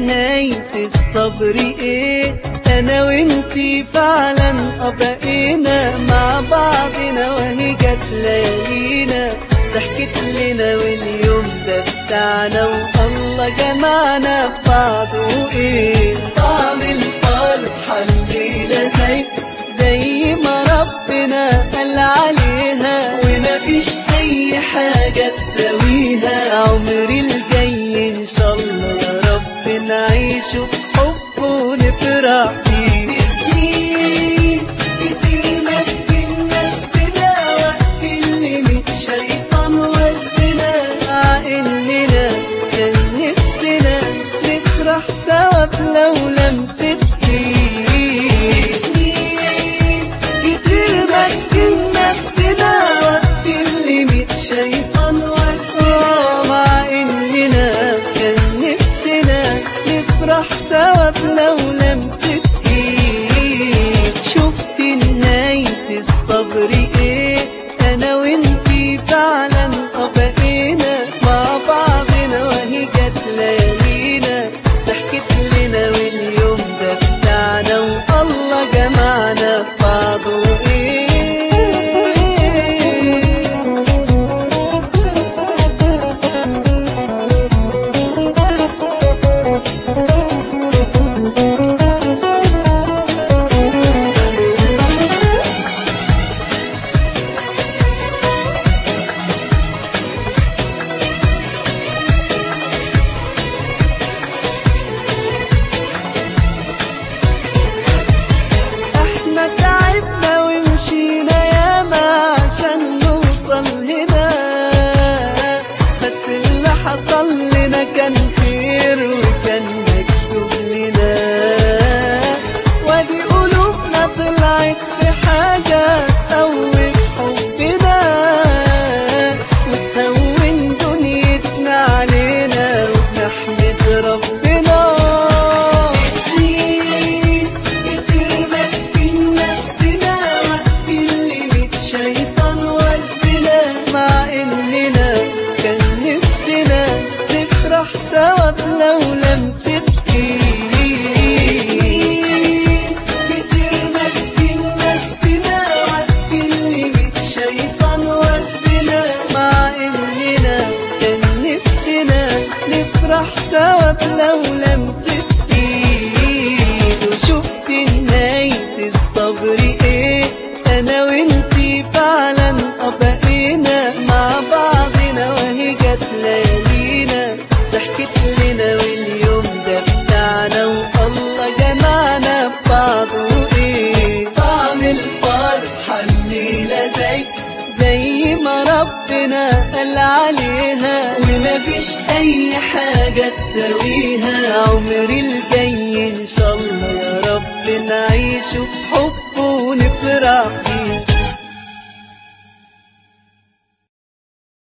نهاية الصبر ايه انا وانتي فعلا بقينا مع بعضنا وهي جت ليالينا ضحكت لنا واليوم ده بتاعنا والله جمعنا في بعض وايه طعم الفرحة الليلة زي زي ما ربنا قال عليها ومفيش اي حاجة تساويها عمري الجاي ان شاء الله يا رب نعيشه بحب ونفرح فيه سنين كتير ماسكين نفسنا وقت اللي ميت شيطان وزنا مع اننا كان نفسنا نفرح سوا بلو لمسة ايد سنين كتير ماسكين نفسنا وقت اللي ميت شيطان وزنا مع اننا كان نفسنا نفرح سوا بلو لمسة ايد شفت نهاية الصبر ايه انا وانتي فعلا بقينا مع بعضنا وهي جت ليالينا ضحكت لنا واليوم ده بتاعنا والله جمعنا في بعض وايه احنا تعبنا ومشينا ياما عشان نوصل هنا بس اللي حصل لنا كان خير وكان مكتوب لنا وادي قلوبنا طلعت بحاجة تقوي حبنا وتهون دنيتنا علينا وبنحمد ربنا سنين كتير ماسكين نفسنا وقت اللي ميت شيطان وزنا مع اننا كان نفسنا نفرح سوا بلو لمسة ايد سنين كتير ماسكين نفسنا وقت اللي ميت شيطان وزنا مع اننا كان نفسنا نفرح سوا بلو لمسة ايد وشفت نهاية الصبر ايه انا وانتي فعلا بقينا مع بعضنا وهي جت ليالينا ضحكت لنا واليوم ده بتاعنا والله جمعنا في بعض وايه طعم الفرحة الليلة زي زي ما ربنا قال عليها ومفيش اي حاجة تساويها عمري الجاي ان شاء الله يا رب نعيشه بحب ونفرح بيه